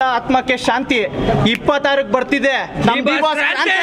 ಆತ್ಮಕ್ಕೆ ಶಾಂತಿ ಇಪ್ಪತ್ತಾರಕ್ಕೆ ಬರ್ತಿದೆ ನಮ್ ಡಿ ಬಾಸ್ ಡಿ ಬಾಸ್ ಕ್ರಾಂತಿ!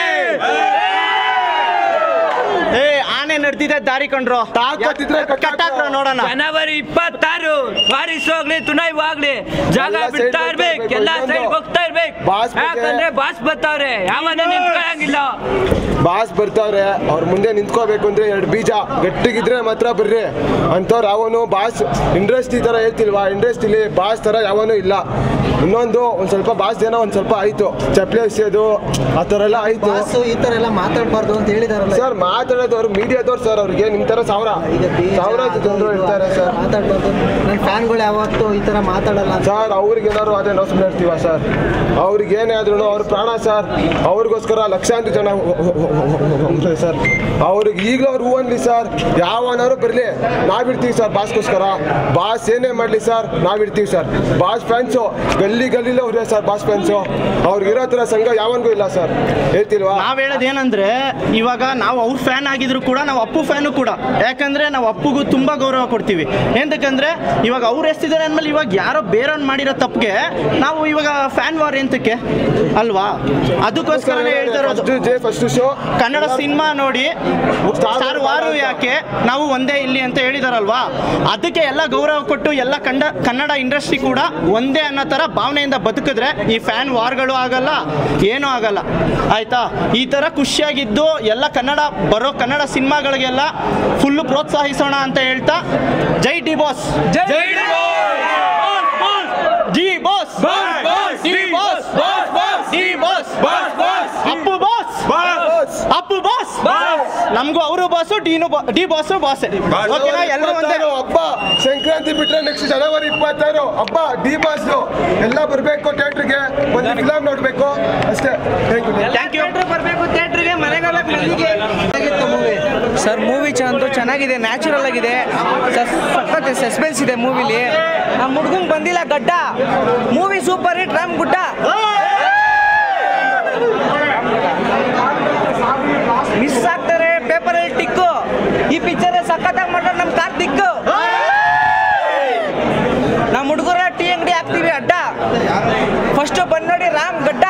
ಏ ಆನೆ ನಡ್ದಿದೆ ದಾರಿ ಕಂಡ್ರು ತಾಕತ್ತಿದ್ರೆ ಕಟ್ಟಾಕ್ರು. ಕಟ್ಟಾಕ್ರು ನೋಡೋಣ ಜನವರಿ ಇಪ್ಪತ್ತಾರು ಬಾರಿಸ್ ಹೋಗ್ಲಿ ತುನೈವ್ ಆಗ್ಲಿ ಜಾಗ ಎಲ್ಲ ಬಿಡ್ತಾ side ಇರ್ಬೇಕು ಹೋಗ್ಬೇಕು, ಎಲ್ಲ ಇನ್ನೊಂದು. ಸೈಡ್ ಹೋಗ್ತಾ ಇರ್ಬೇಕು ಬಾಸ್ ಬಗ್ಗೆ- ಯಾಕಂದ್ರೆ ಬಾಸ್ ಬರ್ತಾವ್ರೆ ಯಾವನ್ನ ನಿಂತ್ಕೊಳಂಗಿಲ್ಲ ಬಾಸ್ ಬರ್ತಾವ್ರೆ ಅವ್ರ ಮುಂದೆ ನಿಂತ್ಕೋಬೇಕು ಅಂದ್ರೆ ಎರಡು ಬೀಜ ಗಟ್ಟಿಗಿದ್ರೆ ಮಾತ್ರ ಬರ್ರಿ ಅಂಥವ್ರು ಯಾವನು ಬಾಸ್ ಇಂಡಸ್ಟ್ರಿ ತರ ಹೇಳ್ತಿಲ್ವಾ ಇಂಡಸ್ಟ್ರಿಲಿ ಬಾಸ್ ತರ ಯಾವನು ಇಲ್ಲ ಇನ್ನೊಂದು ಒಂದ್ ಸ್ವಲ್ಪ ಬಾಸ್ ಜನ ಒಂದ್ ಸ್ವಲ್ಪ ಆಯ್ತು ಚಪ್ಪಲಿ ಎಸೆಯೋದು ಆ ಥರ ಎಲ್ಲ ಆಯ್ತು ಬಾಸು ಈ ತರ ಎಲ್ಲ ಮಾತಾಡಬಾರ್ದು ಅಂತ ಹೇಳಿದಾರಲ್ಲ ಸರ್ ಮಾತಾಡೋದವ್ರು ಮೀಡಿಯಾದವ್ರು ಸರ್ ಅವ್ರಿಗೆ ನಿಮ್ ತರ ಸಾವಿರ ಈಗ ಬೀಜ, ಸಾವಿರ ಜನರು ಇರ್ತಾರೆ ಸರ್ ಮಾತಾಡ್ಬಾರ್ದು ನನ್ನ ಫ್ಯಾನ್ಗಳು ಯಾವತ್ತೂ ಈ ತರ ಮಾತಾಡಲ್ಲ ಅಂತ ಸರ್ ಅವ್ರಿಗೆ ಏನಾದ್ರು ಅದೇ ನಾವು ಸುಮ್ಮನೆ ಇರ್ತೀವ ಸರ್ ಅವ್ರಿಗೆ ಏನೇ ಆದ್ರೂ ಅವ್ರ ಪ್ರಾಣ ಸರ್ ಅವ್ರಿಗೋಸ್ಕರ ಲಕ್ಷಾಂತರ ಜನ ಹೋಗ್ತಾರೆ ಸರ್ ಅವ್ರಿಗೆ ಈಗಲೂ ಅವ್ರು ಹೂ ಅನ್ಲಿ ಸರ್ ಯಾವನಾದ್ರು ಬರಲಿ ನಾವಿರ್ತೀವಿ ಸರ್ ಬಾಸ್ಗೋಸ್ಕರ ಬಾಸ್ ಏನೇ ಮಾಡಲಿ ಸರ್ ನಾವಿರ್ತೀವಿ ಸರ್ ಬಾಸ್ ಫ್ಯಾನ್ಸು ಗಲ್ಲಿ ಗಲ್ಲಿಲೇ ಅವ್ರೆ ಸರ್ ಬಾಸ್ ಫ್ಯಾನ್ಸು ಅವ್ರಿಗಿರೋ ಥರ ಸಂಘ ಯಾವನಿಗೂ ಇಲ್ಲ ಸರ್ ಹೇಳ್ತಿಲ್ವಾ ನಾವ್ ಹೇಳೋದು ಏನಂದ್ರೆ ಇವಾಗ ನಾವು ಅವ್ರ ಫ್ಯಾನ್ ಆಗಿದ್ರು ಕೂಡ ನಾವು ಅಪ್ಪು ಫ್ಯಾನು ಕೂಡ ಯಾಕಂದ್ರೆ ನಾವು ಅಪ್ಪುಗೂ ತುಂಬಾ ಗೌರವ ಕೊಡ್ತೀವಿ ಎಂತಕ್ಕಂದ್ರೆ ಇವಾಗ ಅವ್ರು ಎಷ್ಟಿದ್ದಾರೆ ಅಂದ್ಮೇಲೆ ಇವಾಗ ಯಾರೋ ಬೇರೆಯವ್ರು ಮಾಡಿರೋ ತಪ್ಪಿಗೆ ನಾವು ಇವಾಗ ಫ್ಯಾನ್ ವಾರ್ ಎಂತಕ್ಕೆ ಅಲ್ವಾ ಅದಕ್ಕೋಸ್ಕರನೇ ಹೇಳ್ತಾ ಇರೋದು first day first show Kannada cinema ನೋಡಿ ಸ್ಟಾರ್ ವಾರು ಯಾಕೆ ನಾವು ಒಂದೇ ಇಲ್ಲಿ ಅಂತ ಹೇಳಿದಾರಲ್ವಾ ಅದಕ್ಕೆ ಎಲ್ಲ ಗೌರವ ಕೊಟ್ಟು ಎಲ್ಲ ಕಂಡ ಕನ್ನಡ ಇಂಡಸ್ಟ್ರಿ ಕೂಡ ಒಂದೇ ಅನ್ನೋ ಥರ ಭಾವನೆಯಿಂದ ಬದುಕಿದ್ರೆ ಈ ಫ್ಯಾನ್ ವಾರ್ಗಳು ಆಗಲ್ಲ ಏನೂ ಆಗಲ್ಲ ಆಯ್ತಾ ಈ ಥರ ಖುಷಿಯಾಗಿದ್ದು ಎಲ್ಲ ಕನ್ನಡ ಬರೋ ಕನ್ನಡ ಸಿನಿಮಾಗಳಿಗೆಲ್ಲ ಫುಲ್ಲು ಪ್ರೋತ್ಸಾಹಿಸೋಣ ಅಂತ ಹೇಳ್ತಾ ಜೈ ಡಿ ಬಾಸ್ ಜೈ D boss D boss D boss Appu boss Appu boss ನಮಗೂ ಅವರು ಬಾಸು ಡಿನು ಡಿ ಬಾಸು ಬಾಸೆ ಓಕೆನಾ ಎಲ್ಲರೂ ಒಂದೇ ಇಪ್ಪತ್ತಾರು ಹಬ್ಬ ಸಂಕ್ರಾಂತಿ ಬಿಟ್ರೆ ನೆಕ್ಸ್ಟ್ ಜನವರಿ ಇಪ್ಪತ್ತಾರು ಹಬ್ಬ ಡಿ ಬಾಸ್ ಎಲ್ಲ ಬರಬೇಕು ಥಿಯೇಟ್ರಿಗೆ ಒಂದು ಫಿಲಮ್ ನೋಡ್ಬೇಕು ಅಷ್ಟೇ ಥ್ಯಾಂಕ್ ಯು ಥ್ಯಾಂಕ್ ಯು ಬರಬೇಕು ಥಿಯೇಟ್ರಿಗೆ ಮನೆಗಳ ಸರ್ ಮೂವಿ ಅಂತೂ ಚೆನ್ನಾಗಿದೆ ನ್ಯಾಚುರಲ್ ಆಗಿದೆ ಸಸ್- ಸಖತ್ ಸಸ್ಪೆನ್ಸ್ ಇದೆ ಮೂವಿಲಿ ನಮ್ಮ ಹುಡ್ಗಂಗ್ ಬಂದಿಲ್ಲ ಗಡ್ಡ ಮೂವಿ ಸೂಪರ್ ಹಿಟ್ ರಾಮ್ ಗುಡ್ಡ ಮಿಸ್ ಆಗ್ತಾರೆ ಪೇಪರಲ್ಲಿ ಟಿಕ್ಕು ಈ ಪಿಕ್ಚರ್ ಸಖತ್ತಾಗಿ ಮಾಡ್ತಾರೆ ನಮ್ಮ ಕಾರ್ತಿಕ್ ನಮ್ಮ ಹುಡುಗರ ಟೀ ಅಂಗಡಿ ಹಾಕ್ತೀವಿ ಅಡ್ಡ ಫಸ್ಟ್ ಬಂದ್ ನೋಡಿ ರಾಮ್ ಗಡ್ಡ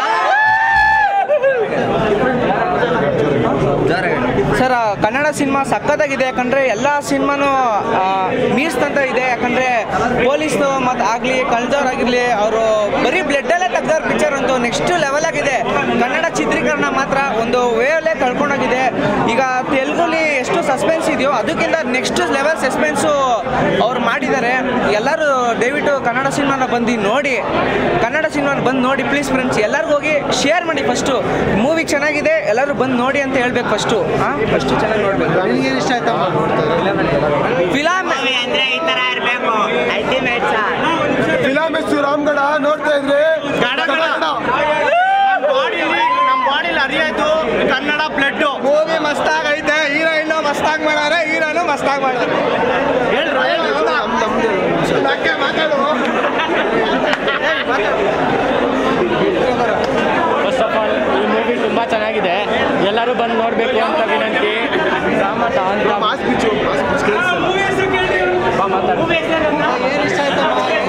ಸರ್ ಆ, ಕನ್ನಡ ಸಿನಿಮಾ ಸಖತ್ತಾಗಿದೆ ಯಾಕಂದರೆ ಎಲ್ಲ ಸಿನಿಮಾನು ಮೀರ್ಸ್ತಂತ ಇದೆ ಯಾಕಂದರೆ ಪೊಲೀಸ್ದು ಮತ್ತು ಆಗಲಿ ಕಳ್ದವ್ರಾಗಿರಲಿ ಅವರು ಬರೀ ಬ್ಲಡ್ಡಲ್ಲೇ ತೆಗ್ದವ್ರ ಪಿಕ್ಚರ್ ಅಂತೂ ನೆಕ್ಸ್ಟ್ ಲೆವೆಲ್ ಆಗಿದೆ ಕನ್ನಡ ಚಿತ್ರೀಕರಣ ಮಾತ್ರ ಒಂದು ವೇವಲ್ಲೇ ಕಳ್ಕೊಂಡೋಗಿದೆ ಈಗ ತೆಲುಗುಲಿ ಎಷ್ಟು ಸಸ್ಪೆನ್ಸ್ ಇದೆಯೋ ಅದಕ್ಕಿಂತ ನೆಕ್ಸ್ಟ್ ಲೆವೆಲ್ ಸಸ್ಪೆನ್ಸು ಅವ್ರು ಮಾಡಿದ್ದಾರೆ ಎಲ್ಲರೂ ದಯವಿಟ್ಟು ಕನ್ನಡ ಸಿನಿಮಾನ ಬಂದು ನೋಡಿ ಕನ್ನಡ ಸಿನಿಮಾನ ಬಂದು ನೋಡಿ ಪ್ಲೀಸ್ ಫ್ರೆಂಡ್ಸ್ ಎಲ್ಲರಿಗೂ ಹೋಗಿ ಶೇರ್ ಮಾಡಿ ಫಸ್ಟು ಮೂವಿ ಚೆನ್ನಾಗಿದೆ ಎಲ್ಲರೂ ಬಂದು ನೋಡಿ ಅಂತ ಹೇಳ್ಬೇಕು ಫಸ್ಟು ಹಾಂ ಫಸ್ಟು ಚೆನ್ನಾಗಿ ನೋಡ್ಬೇಕು ನಿನ್ಗೆ ಇಷ್ಟ ಆಯ್ತಾ ಫಿಲಾಮ್ ಅಂದ್ರೆ ಈ ತರ ಇರಬೇಕು ಅಲ್ಟಿಮೇಟ್ ಫಿಲಮ್ ಹೆಸರು ರಾಮ್ಗಡ ನೋಡ್ತಾ ಇದ್ರೆ ಗಡಗಡ. ಬಾಡಿಲಿ ನಮ್ಮ ಬಾಡಿಲಿ ಹರಿಯೋದು ಕನ್ನಡ ಬ್ಲಡ್ಡು ಮೂವಿ ಮಸ್ತಾಗ್ ಐತೆ ಹೀರೋಯಿನ್ ಮಸ್ತಾಗ್ ಮಾಡಾರೆ ಹೀರೋನು ಮಸ್ತಾಗ್ ಮಾಡಾರೆ ಹೇಳ್ರು ಮಾತಾಡು ಫಸ್ಟ್ ಆಫ್ ಆಲ್ ಈ ಮೂವಿ ತುಂಬ ಚೆನ್ನಾಗಿದೆ ಎಲ್ಲರೂ ಬಂದು ನೋಡಬೇಕು ಅಂತ ವಿನಂತಿ ರಾಮತ ಅಂತ ಮಾಸ್ ಪಿಚ್ಚು ಮಾಸ್ ಪಿಚ್ ಬಾ ಮಾತಾಡು ಏನ್ ಇಷ್ಟ ಆಯ್ತಾ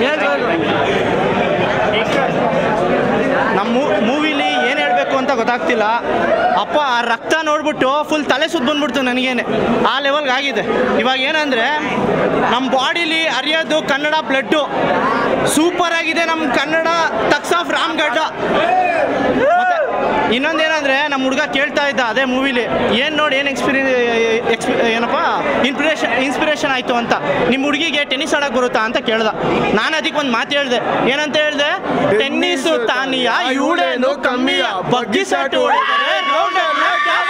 ನಮ್ಮ ಮೂವಿಲಿ ಏನು ಹೇಳಬೇಕು ಅಂತ ಗೊತ್ತಾಗ್ತಿಲ್ಲ ಅಪ್ಪ ಆ ರಕ್ತ ನೋಡ್ಬಿಟ್ಟು ಫುಲ್ ತಲೆ ಸುತ್ತ ಬಂದ್ಬಿಡ್ತು ನನಗೇನೆ ಆ ಲೆವೆಲ್ಗೆ ಆಗಿದೆ ಇವಾಗ ಏನಂದರೆ ನಮ್ಮ ಬಾಡಿಲಿ ಹರಿಯೋದು ಕನ್ನಡ ಬ್ಲಡ್ಡು ಸೂಪರ್ ಆಗಿದೆ ನಮ್ಮ ಕನ್ನಡ ತಕ್ಸ್ ಆಫ್ ರಾಮ್ಗಡ್ಡ ಮತ್ತೆ ಇನ್ನೊಂದೇನಂದ್ರೆ ನಮ್ಮ ಹುಡುಗ ಕೇಳ್ತಾ ಇದ್ದ ಅದೇ ಮೂವಿಲಿ ಏನು ನೋಡಿ ಏನು ಎಕ್ಸ್ಪೀರಿಯನ್ಸ್ ಎಕ್ಸ್ಪಿ ಏನಪ್ಪ ಇನ್ಸ್ಪಿರೇಷನ್ ಇನ್ಸ್ಪಿರೇಷನ್ ಆಯಿತು ಅಂತ ನಿಮ್ಮ ಹುಡುಗಿಗೆ ಟೆನ್ನಿಸ್ ಆಡೋಕೆ ಬರುತ್ತಾ ಅಂತ ಕೇಳ್ದ ನಾನು ಅದಕ್ಕೆ ಒಂದು ಮಾತು ಹೇಳಿದೆ ಏನಂತ ಹೇಳಿದೆ ಟೆನ್ನಿಸು ತಾನಿಯ ಇವಳೇನು ಕಮ್ಮಿಯ ಬಗ್ಗಿಸಾಟು ಹೊಡೆದರೆ ರೌಂಡನ್ನ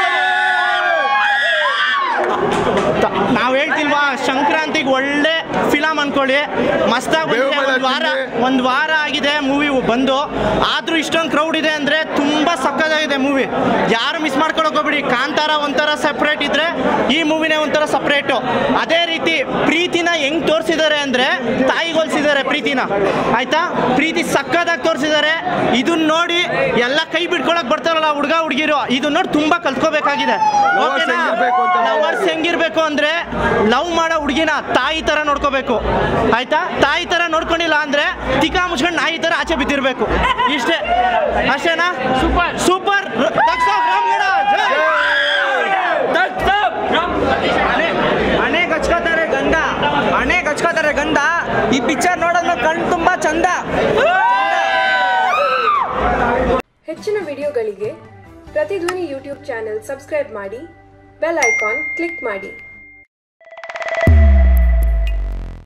ನಾವು ಹೇಳ್ತಿಲ್ವಾ ಸಂಕ್ರಾಂತಿಗೆ ಒಳ್ಳೆ ಫಿಲಮ್ ಅನ್ಕೊಳ್ಳಿ ಮಸ್ತಾಗಿ ಬಂದಿದೆ ಒಂದು ವಾರ ಒಂದು ವಾರ ಆಗಿದೆ ಮೂವಿ ಬಂದು ಆದ್ರೂ ಇಷ್ಟೊಂದು ಕ್ರೌಡ್ ಇದೆ ಅಂದರೆ ತುಂಬ ಸಕ್ಕತ್ತಾಗಿದೆ ಮೂವಿ ಯಾರು ಮಿಸ್ ಮಾಡ್ಕೊಳಕ್ ಹೋಗ್ಬಿಡಿ ಕಾಂತಾರ ಒಂಥರ ಸಪ್ರೇಟ್ ಇದ್ರೆ ಈ ಮೂವಿನೇ ಒಂಥರ ಸಪ್ರೇಟು ಅದೇ ರೀತಿ ಪ್ರೀತಿನ ಹೆಂಗ್ ತೋರಿಸಿದ್ದಾರೆ ಅಂದರೆ ತಾಯಿಗೊಲ್ಸಿದ್ದಾರೆ ಪ್ರೀತಿನ ಆಯ್ತಾ ಪ್ರೀತಿ ಸಕ್ಕತ್ತಾಗಿ ತೋರಿಸಿದ್ದಾರೆ ಮಾಡ್ತಾರೆ ಇದನ್ನ ನೋಡಿ ಎಲ್ಲ ಕೈ ಬಿಡ್ಕೊಳಕ್ ಬರ್ತಾರಲ್ಲ ಹುಡುಗ ಹುಡುಗಿರು ಇದನ್ನ ನೋಡಿ ತುಂಬಾ ಕಲ್ತ್ಕೋಬೇಕಾಗಿದೆ Lovers ಹೆಂಗಿರ್ಬೇಕು ಅಂತ ನಾವು ಲವರ್ಸ್ ಹೆಂಗಿರ್ಬೇಕು ಅಂದ್ರೆ ಲವ್ ಮಾಡೋ ಹುಡುಗಿನ ತಾಯಿ ತರ ನೋಡ್ಕೋಬೇಕು ಆಯ್ತಾ ತಾಯಿ ತರ ನೋಡ್ಕೊಂಡಿಲ್ಲ ಅಂದ್ರೆ ತಿಕಾ ಮುಚ್ಕೊಂಡು ನಾಯಿ ತರ ಆಚೆ ಬಿದ್ದಿರ್ಬೇಕು ಇಷ್ಟೇ ಅಷ್ಟೇನಾ ಸೂಪರ್ ಸೂಪರ್ ರಾಮಗಡ ಹಣೆ ಗಚ್ಕೋತಾರೆ ಗಂಡ ಹಣೆ ಗಚ್ಕೋತಾರೆ ಗಂಡ ಈ ಪಿಕ್ಚರ್ ನೋಡೋದು ಕಣ್ ತುಂಬಾ ಚಂದ ಹೆಚ್ಚಿನ ವಿಡಿಯೋಗಳಿಗೆ ಪ್ರತಿಧ್ವನಿ ಯೂಟ್ಯೂಬ್ ಚಾನೆಲ್ ಸಬ್ಸ್ಕ್ರೈಬ್ ಮಾಡಿ ಬೆಲ್ ಐಕಾನ್ ಕ್ಲಿಕ್ ಮಾಡಿ